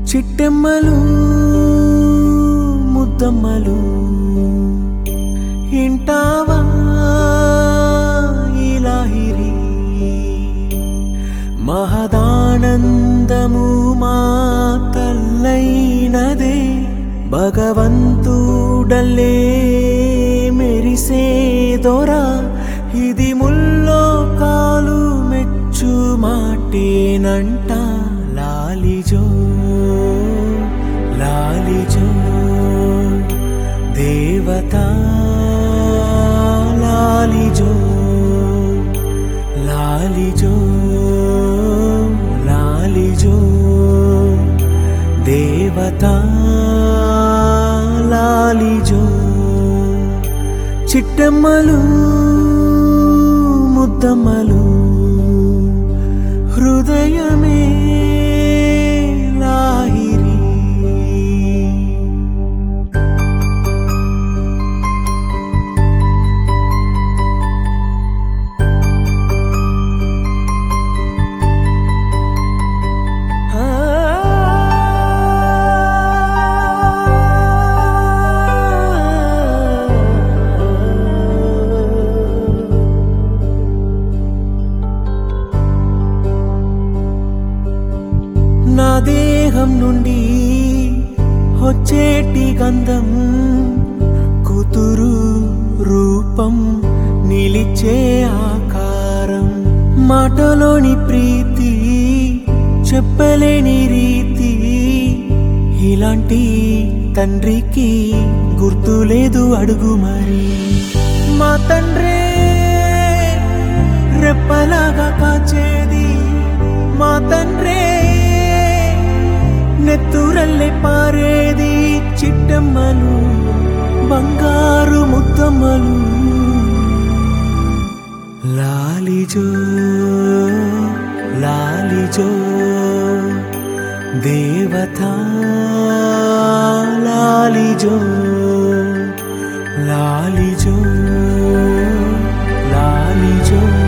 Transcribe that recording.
చిట్టెమ్మలు ముద్దమ్మలు ఇంటావా ఇలాహిరి మహదానందము మా తల్లైనదే భగవంతుడల్లే మెరిసే దొరా ఇది ముల్లో కాలు మెచ్చు మాటేనంట లాలిజో లాలిజో దేవత లాలిజో లాలిజో లాలిజో దేవత లాలిజో చిట్టమ్మలు ముద్దమ్మలు హృదయమే లాహిరి నా దేహం నుండి వచ్చేటి గంధం కూతురు రూపం నిలిచే ఆకారం మాటలోని ప్రీతి చెప్పలేని రీతి ఇలాంటి తండ్రికి గుర్తులేదు అడుగు మరి మా తండ్రే రెప్పలాగా కాచేది మా తండ్రే నెత్తురల్లే పారేది చిట్టమ్మలు బంగారు ముద్దమ్మలు లాలిజో లాలిజో దేవత లాలిజో లాలిజో లాలిజో